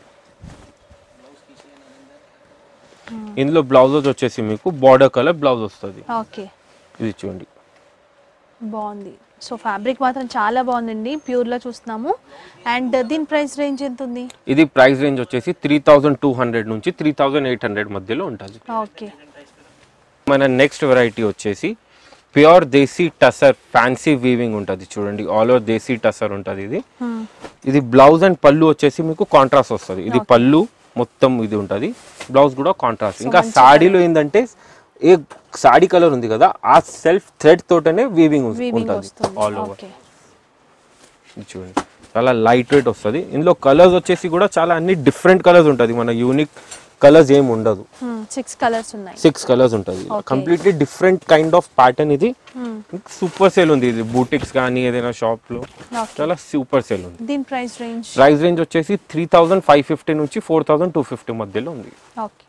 ఇందులో బ్లౌజెస్ వచ్చేసి మీకు బార్డర్ కలర్ బ్లౌజ్ వస్తుంది ఓకే ఇది చూడండి బాగుంది సో ఫ్యాబ్రిక్ మాత్రం చాలా బాగుందండి ప్యూర్లో చూస్తున్నాము అండ్ దీని ప్రైస్ రేంజ్ ఎంత ఉంది ఇది ప్రైస్ రేంజ్ వచ్చేసి త్రీ థౌజండ్ టూ హండ్రెడ్ నుంచి త్రీ థౌజండ్ ఎయిట్ హండ్రెడ్ మధ్యలో ఉంటుంది ఓకే మన నెక్స్ట్ వెరైటీ వచ్చేసి pure desi tussar fancy weaving ఉంటుంది చూడండి ఆల్ ఓవర్ దేశీ టసర్ ఉంటుంది ఇది ఇది బ్లౌజ్ అండ్ పళ్ళు వచ్చేసి మీకు కాంట్రాస్ట్ వస్తుంది ఇది పళ్ళు మొత్తం ఇది ఉంటుంది బ్లౌజ్ కూడా కాంట్రాస్ట్ ఇంకా సాడీలో ఏంటంటే ఏ సాడీ కలర్ ఉంది కదా ఆ సెల్ఫ్ థ్రెడ్ తోటనే వీవింగ్ వీవింగ్ ఉంటుంది వస్తుంది ఆల్ ఓవర్ ఓకే ఇది చూడండి చాలా లైట్ వెయిట్ వస్తుంది ఇందులో కలర్స్ వచ్చేసి కూడా చాలా అన్ని డిఫరెంట్ కలర్స్ ఉంటుంది మన యూనిక్ కలర్స్ ఏమి ఉండదు సిక్స్ కలర్స్ ఉన్నాయి సిక్స్ కలర్స్ ఉంటుంది completely different kind of pattern ఇది సూపర్ సేల్ ఉంది ఇది బూటిక్స్ కానీ ఏదైనా షాప్ లో ఓకే చాలా సూపర్ సేల్ ఉంది దీని ప్రైస్ రేంజ్ ప్రైస్ రేంజ్ వచ్చేసి త్రీ థౌజండ్ ఫైవ్ ఫిఫ్టీ నుంచి ఫోర్ థౌజండ్ టూ ఫిఫ్టీ మధ్యలో ఉంది ఓకే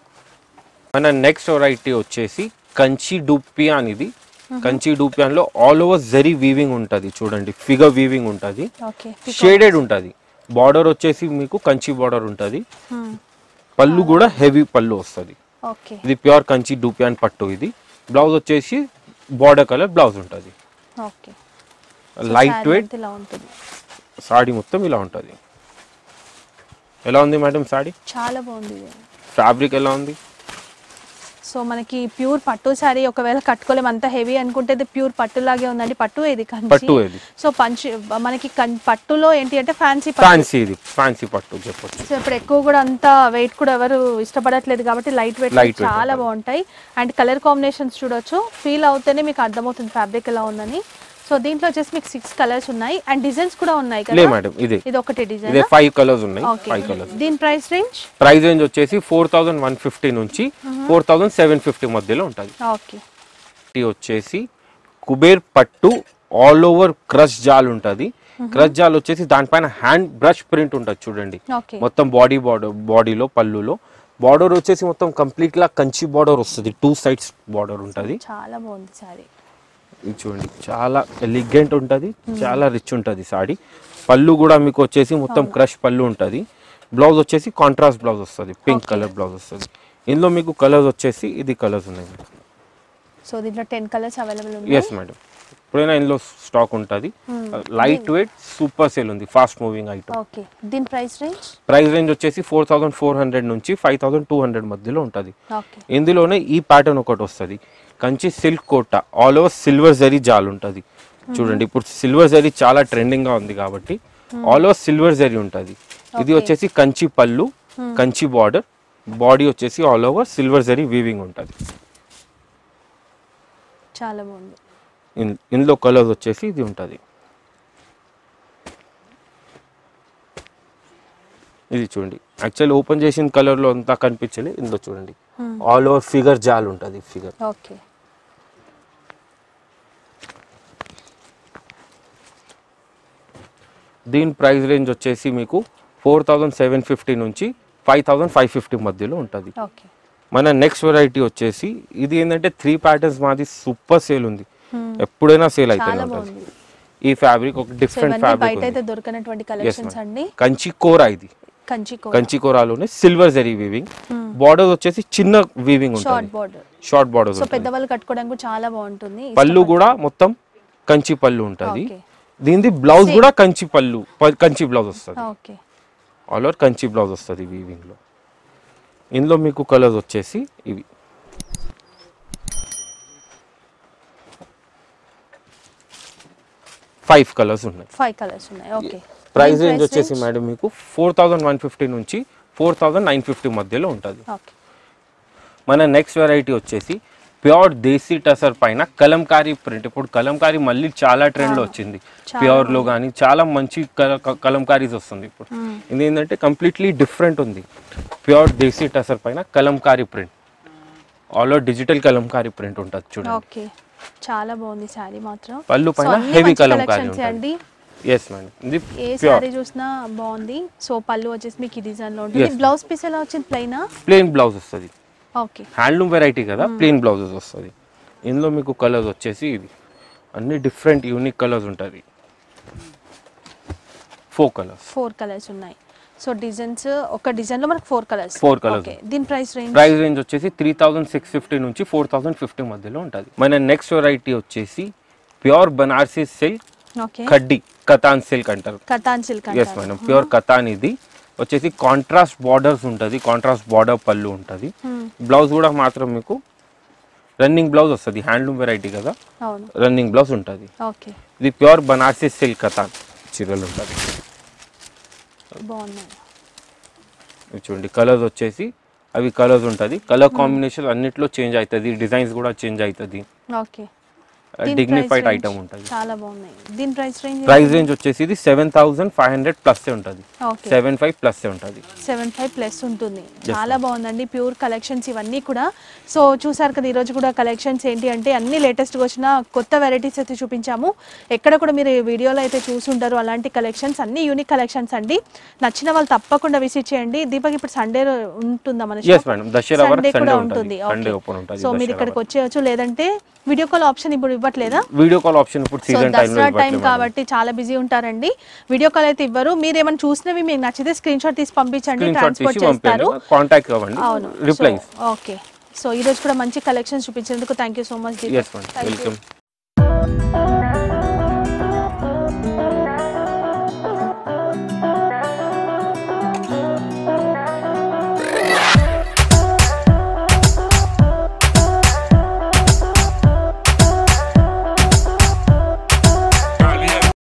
మన నెక్స్ట్ వెరైటీ వచ్చేసి కంచి డూపియాన్ ఇది కంచి డూపియాన్ లో ఆల్ ఓవర్ జరీ వీవింగ్ ఉంటుంది చూడండి ఫిగర్ వీవింగ్ ఉంటుంది ఓకే షేడెడ్ ఉంటుంది బార్డర్ వచ్చేసి మీకు కంచి బార్డర్ ఉంటుంది పళ్ళు కూడా హెవీ పళ్ళు వస్తుంది ఓకే ఇది ప్యూర్ కంచి డూపియాన్ పట్టు ఇది బ్లౌజ్ వచ్చేసి బార్డర్ కలర్ బ్లౌజ్ ఉంటుంది ఓకే లైట్ వెయిట్ ఇలా ఉంటుంది సాడీ మొత్తం ఇలా ఉంటుంది ఎలా ఉంది మేడం సాడీ చాలా బాగుంది ఇది ఫ్యాబ్రిక్ ఎలా ఉంది సో మనకి ప్యూర్ పట్టు శారీ ఒకవేళ కట్టుకోలేము అంత హెవీ అనుకుంటే ఇది ప్యూర్ పట్టు లాగే ఉందండి పట్టు ఇది కంచి పట్టు ఇది సో పంచి మనకి కం- పట్టులో ఏంటి అంటే ఫ్యాన్సీ పట్టు ఫ్యాన్సీ ఇది ఫ్యాన్సీ పట్టు చెప్పొచ్చు సో ఇప్పుడు ఎక్కువ కూడా అంత వెయిట్ కూడా ఎవరు ఇష్టపడట్లేదు కాబట్టి లైట్ వెయిట్ Light weight చాలా ఉంటుంది. బాగుంటాయి అండ్ కలర్ కాంబినేషన్స్ చూడొచ్చు ఫీల్ అవుతేనే మీకు అర్థమవుతుంది ఫ్యాబ్రిక్ ఎలా ఉందని సో దీంట్లో వచ్చేసి మీకు సిక్స్ కలర్స్ ఉన్నాయి అండ్ డిజైన్స్ కూడా ఉన్నాయి లే కదా మేడం ఇదే ఇది ఒకటి ఇదే డిజైన్ ఫైవ్ కలర్స్ ఉన్నాయి ఓకే ఫైవ్ కలర్స్ దీని ప్రైస్ రేంజ్ ప్రైస్ రేంజ్ వచ్చేసి ఫోర్ థౌజండ్ వన్ ఫిఫ్టీ నుంచి ఫోర్ థౌజండ్ సెవెన్ ఫిఫ్టీ మధ్యలో ఉంటుంది ఓకే ఇది వచ్చేసి కుబేర్ పట్టు ఆల్ ఓవర్ క్రష్ జాల్ ఉంటుంది క్రష్ జాల్ వచ్చేసి దానిపైన హ్యాండ్ బ్రష్ ప్రింట్ ఉంటుంది చూడండి ఓకే మొత్తం బాడీ బార్డర్ బాడీలో పళ్ళులో బార్డర్ వచ్చేసి మొత్తం కంప్లీట్ గా కంచి బార్డర్ వస్తుంది టూ సైడ్స్ బార్డర్ ఉంటుంది చాలా బాగుంది సారీ ఇది చూడండి చాలా ఎలిగెంట్ ఉంటుంది చాలా రిచ్ ఉంటుంది సాడీ పళ్ళు కూడా మీకు వచ్చేసి మొత్తం క్రష్ పళ్ళు ఉంటుంది బ్లౌజ్ వచ్చేసి కాంట్రాస్ట్ బ్లౌజ్ వస్తుంది పింక్ కలర్ బ్లౌజ్ వస్తుంది ఇందులో మీకు కలర్స్ వచ్చేసి ఇది కలర్స్ ఉన్నాయి సో దీంట్లో టెన్ కలర్స్ అవైలబుల్ ఉన్నాయి ఎస్ మేడం ఇప్పుడైనా ఇందులో స్టాక్ ఉంటుంది లైట్ వెయిట్ సూపర్ సేల్ ఉంది ఫాస్ట్ మూవింగ్ ఐటమ్ ఓకే దీని ప్రైస్ రేంజ్ ప్రైస్ రేంజ్ వచ్చేసి ఫోర్ థౌసండ్ ఫోర్ హండ్రెడ్ నుంచి ఫైవ్ థౌసండ్ టూ హండ్రెడ్ మధ్యలో ఉంటుంది ఓకే ఇందులోనే ఈ ప్యాటర్న్ ఒకటి వస్తుంది Kanchi silk Kota all over silver zari జాల్ ఉంటుంది చూడండి ఇప్పుడు సిల్వర్ జరీ చాలా ట్రెండింగ్ గా ఉంది కాబట్టి ఆల్ ఓవర్ సిల్వర్ జరీ ఉంటుంది ఇది వచ్చేసి కంచి పళ్ళు కంచి బార్డర్ బాడీ వచ్చేసి all over silver zari weaving ఉంటుంది చాలా బాగుంది ఇన్- ఇందులో కలర్స్ వచ్చేసి ఇది ఉంటుంది ఇది చూడండి యాక్చువల్ ఓపెన్ చేసిన కలర్లో అంతా కనిపించలే ఇందులో చూడండి ఆల్ ఓవర్ ఫిగర్ జాల్ ఉంటుంది ఫిగర్ ఓకే దీని ప్రైస్ రేంజ్ వచ్చేసి మీకు ఫోర్ థౌజండ్ సెవెన్ ఫిఫ్టీ నుంచి ఫైవ్ థౌజండ్ ఫైవ్ ఫిఫ్టీ మధ్యలో ఉంటుంది ఓకే మన నెక్స్ట్ వెరైటీ వచ్చేసి ఇది ఏంటంటే త్రీ ప్యాటర్న్స్ మాది సూపర్ సేల్ ఉంది ఎప్పుడైనా సేల్ అయితేనే చాలా ఉంటుంది బాగుంది ఈ ఫ్యాబ్రిక్ ఒక సో డిఫరెంట్ ఇవన్నీ బయట ఫ్యాబ్రిక్ అయితే దొరకనటువంటి కలెక్షన్స్ అండి కంచి కోరా ఇది కంచి కో కంచి కోరాలోనే సిల్వర్ జరీ వీవింగ్ బార్డర్ వచ్చేసి చిన్న వీవింగ్ షార్ట్ ఉంటుంది బార్డర్ షార్ట్ బార్డర్ సో పెద్దవాళ్ళు కట్టుకోవడానికి కూడా చాలా బాగుంటుంది పళ్ళు కూడా మొత్తం కంచి పళ్ళు ఉంటుంది ఓకే దీనిది బ్లౌజ్ కూడా కంచి పళ్ళు ప- కంచి బ్లౌజ్ వస్తుంది okay all over Kanchi blouse వస్తుంది వీవింగ్ లో ఇందులో మీకు కలర్స్ వచ్చేసి ఇవి ఫైవ్ కలర్స్ ఉన్నాయి ఫైవ్ కలర్స్ ఉన్నాయి ఓకే ప్రైస్ రేంజ్ వచ్చేసి మేడం మీకు ఫోర్ థౌజండ్ వన్ ఫిఫ్టీ నుంచి ఫోర్ థౌజండ్ నైన్ ఫిఫ్టీ మధ్యలో ఉంటుంది ఓకే మన నెక్స్ట్ వెరైటీ వచ్చేసి ప్యూర్ దేశీ టసర్ పైన కలంకారీ ప్రింట్ ఇప్పుడు కలంకారీ మళ్ళీ చాలా ట్రెండ్ లో వచ్చింది ప్యూర్ లో కానీ చాలా మంచి కల- క- కలంకారీస్ వస్తుంది ఇప్పుడు ఇది ఏంటంటే కంప్లీట్లీ డిఫరెంట్ ఉంది ప్యూర్ దేశీ టసర్ పైన Kalamkari print all over digital Kalamkari print ఉంటుంది చూడండి ఓకే చాలా బాగుంది శారీ మాత్రం పళ్ళు సో పైన అన్ని హెవీ మంచి కలంకారీ collections ఏ అండి ఉంటుంది ఎస్ మేడం ఇది ఏ ప్యూర్ శారీ చూసినా బాగుంది సో పళ్ళు వచ్చేసి మీకు ఈ డిజైన్ లో ఉంటుంది Yes. బ్లౌజ్ పీస్ ఎలా వచ్చింది ప్లెయినా ప్లెయిన్ బ్లౌజ్ వస్తుంది ఓకే హ్యాండ్లూమ్ వెరైటీ కదా ప్లెయిన్ బ్లౌజెస్ వస్తుంది ఇందులో మీకు కలర్స్ వచ్చేసి ఇది అన్ని డిఫరెంట్ యూనిక్ కలర్స్ ఉంటుంది ఫోర్ కలర్స్ ఫోర్ కలర్స్ ఉన్నాయి సో డిజైన్స్ ఒక డిజైన్ లో మనకు four colours Four colours. Okay దీని ప్రైస్ రేంజ్ ప్రైస్ రేంజ్ వచ్చేసి త్రీ థౌజండ్ సిక్స్ ఫిఫ్టీ నుంచి ఫోర్ థౌజండ్ ఫిఫ్టీ మధ్యలో ఉంటుంది మన నెక్స్ట్ వెరైటీ వచ్చేసి ప్యూర్ బనారసీ సిల్క్ ఓకే కడ్డీ కతాన్ సిల్క్ అంటారు katan silk yes madam pure katan ఇది వచ్చేసి కాంట్రాస్ట్ బార్డర్స్ ఉంటుంది కాంట్రాస్ట్ బార్డర్ పళ్ళు ఉంటుంది బ్లౌజ్ కూడా మాత్రం మీకు రన్నింగ్ బ్లౌజ్ వస్తుంది హ్యాండ్లూమ్ వెరైటీ కదా అవును రన్నింగ్ బ్లౌజ్ ఉంటుంది ఓకే ఇది ప్యూర్ బనారసీ సిల్క్ కతాన్ చీరలు ఉంటుంది బాగున్నాయి ఇవి చూడండి కలర్స్ వచ్చేసి అవి కలర్స్ ఉంటుంది కలర్ కాంబినేషన్ అన్నిట్లో చేంజ్ అవుతుంది డిజైన్స్ కూడా చేంజ్ అవుతుంది ఓకే దీని డిగ్నిఫైడ్ price range ఐటమ్ ఉంటుంది చాలా బాగున్నాయి దీని ప్రైస్ రేంజ్ ప్రైస్ రేంజ్ వచ్చేసి ఇది seven thousand five hundred plus ఉంటుంది ఓకే సెవెన్ ఫైవ్ ప్లస్ ఉంటుంది సెవెన్ ఫైవ్ ప్లస్ ఉంటుంది చాలా బాగుందండి ప్యూర్ కలెక్షన్స్ ఇవన్నీ కూడా సో చూసారు కదా ఈరోజు కూడా కలెక్షన్స్ ఏంటి అంటే అన్ని లేటెస్ట్గా వచ్చిన కొత్త వెరైటీస్ అయితే చూపించాము ఎక్కడ కూడా మీరు ఈ వీడియోలో అయితే చూసుంటారు అలాంటి కలెక్షన్స్ అన్ని యూనిక్ కలెక్షన్స్ అండి నచ్చిన వాళ్ళు తప్పకుండా విజిట్ చేయండి దీపక్ ఇప్పుడు సండే ఉంటుందా మన ఎస్ మేడం దసరా వరకు సండే కూడా సండే ఉంటుంది ఉంటుంది సండే ఓపెన్ ఉంటుంది సో మీరు ఇక్కడికి వచ్చేయచ్చు లేదంటే వీడియో కాల్ ఆప్షన్ ఇప్పుడు ఇవ్వట్లేదా వీడియో కాల్ ఆప్షన్ ఇప్పుడు సో సీజన్ టైంలో దసరా టైం కాబట్టి చాలా బిజీ ఉంటారండి వీడియో కాల్ అయితే ఇవ్వరు మీరు ఏమైనా చూసినవి మీకు నచ్చితే స్క్రీన్ షాట్ తీసి పంపించండి స్క్రీన్ షాట్ ట్రాన్స్పోర్ట్ తీసి చేస్తారు పంపించండి కాంటాక్ట్ అవ్వండి అవును రిప్లై ఓకే సో ఈ రోజు కూడా మంచి కలెక్షన్స్ చూపించినందుకు thank you so much yes madam welcome